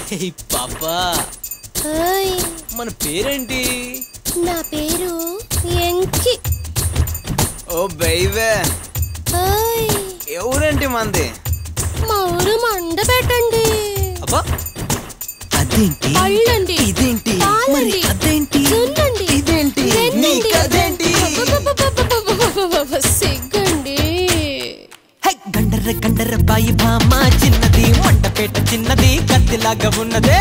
హే పాపా హాయ్ మన పేరేంటి నా పేరు ఎంకి ఓ బైవే హాయ్ ఎవరేంటి మంది మా ఊరు మండ పెట్టండి అబ్బా అదేంటి పళ్ళండి ఇదేంటి పాలండి, మరి అదేంటి జున్నండి, ఇదేంటి వెన్నండి. నీకు అదేంటి అబ్బబ్బబ్బబ్బబ్బబ్బబ్బబ్బ, సిగ్గండి హై, గండర గండర బాయి భామ చిన్నది మంటపేట చిన్నది కత్తిలాగా ఉన్నదే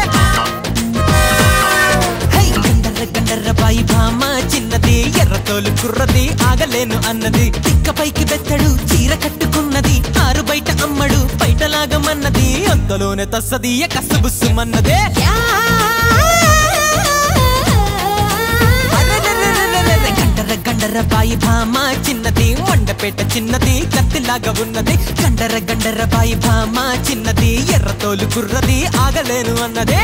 హై, గండర గండర బాయి భామ చిన్నది ఎర్రతోలు కుర్రది ఆగలేను అన్నది తిక్క పైకి బెత్తడు చీర కట్టుకున్నది ఆరు బయట అమ్మడు బయటలాగమన్నది అంతలోనే తస్సది కసబుస్సుమన్నదే అరెరెరెరెరెరె, గండర గండర బాయి భామ చిన్నది మండపేట చిన్నది కత్తిలాగా ఉన్నది గండర గండర బాయి భామ చిన్నది ఎర్రతోలు కుర్రది ఆగలేను అన్నదే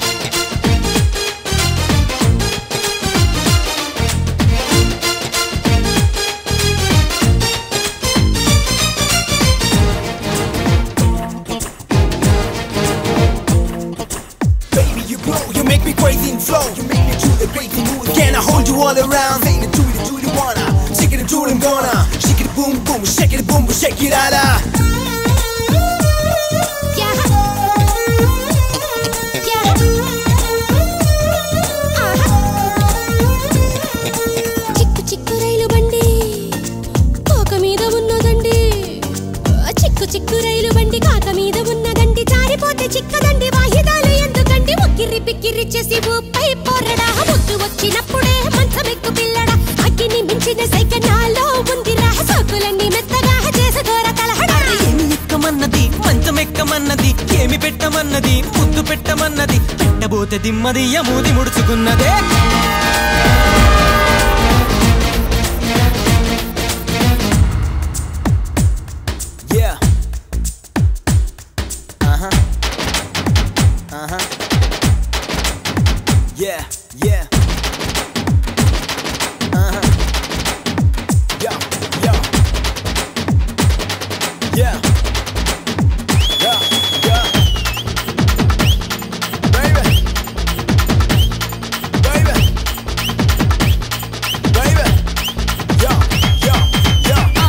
Baby, you glow, you make me crazy and flow. You make me do the crazy moves. Can I hold you all around? Say the do the do the wanna. Shake it, do it, gonna. Shake it, boom, boom, shake it, boom, boom, shake it, ala. చిక్కు చిక్కు రైలు బండి కాక మీద ఉన్నదండి ఆ చిక్కు చిక్కు రైలు బండి కాక మీద ఉన్నదండి జారిపోతే చిక్కదండి వాయిదాలు ఎందుకండి ఉక్కిరి పిక్కిరి చేసి ఊపై పోరడా ముద్దు వచ్చినప్పుడే మంచమెక్కు పిల్లడా అగ్గిని మించిన సైక నాలో ఉందిరా సోకులన్నీ మెత్తగా చేసుకోర తలహడా ఏమి ఎక్కమన్నది మంచం ఎక్కమన్నది ఏమి పెట్టమన్నది ముద్దు పెట్టమన్నది పెట్టబోతే దిమ్మది మూది ముడుచుకున్నదే Yeah. Uh huh. Uh huh. Yeah, yeah. Uh huh. Yo, yo. Yeah. Yeah, yeah. Baby. Baby. Baby. Yo, yo, yo.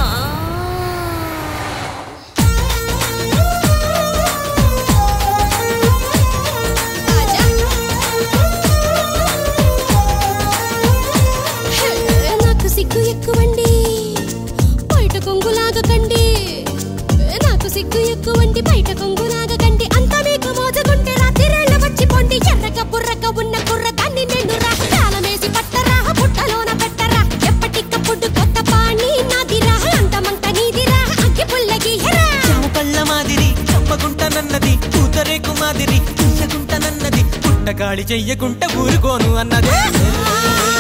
నాకు సిగ్గు ఎక్కువండి బయట కొంగులాగకండి నాకు సిగ్గు ఎక్కువండి బయట కొంగులాగకండి అంత మీకు మోజుకుంటే రాత్రిరేళ్ళు వచ్చి పొండి ఎర్రక బుర్రక ఉన్న కుర్ర దాన్ని నేను రా తాళమేసి పట్టరా పుట్టలోన పెట్టరా ఎప్పటికప్పుడు కొత్త పాణి నాదిరా అంతమంత నీదిరా అగ్గి పుల్లగి హెరా చెమ్ము పళ్ళ మాదిరి చంపకుంటనన్నది కూతరేకు మాదిరి తీయకుంటనన్నది పుట్టగాడి చెయ్యకుంట ఊరుకోను అన్నదే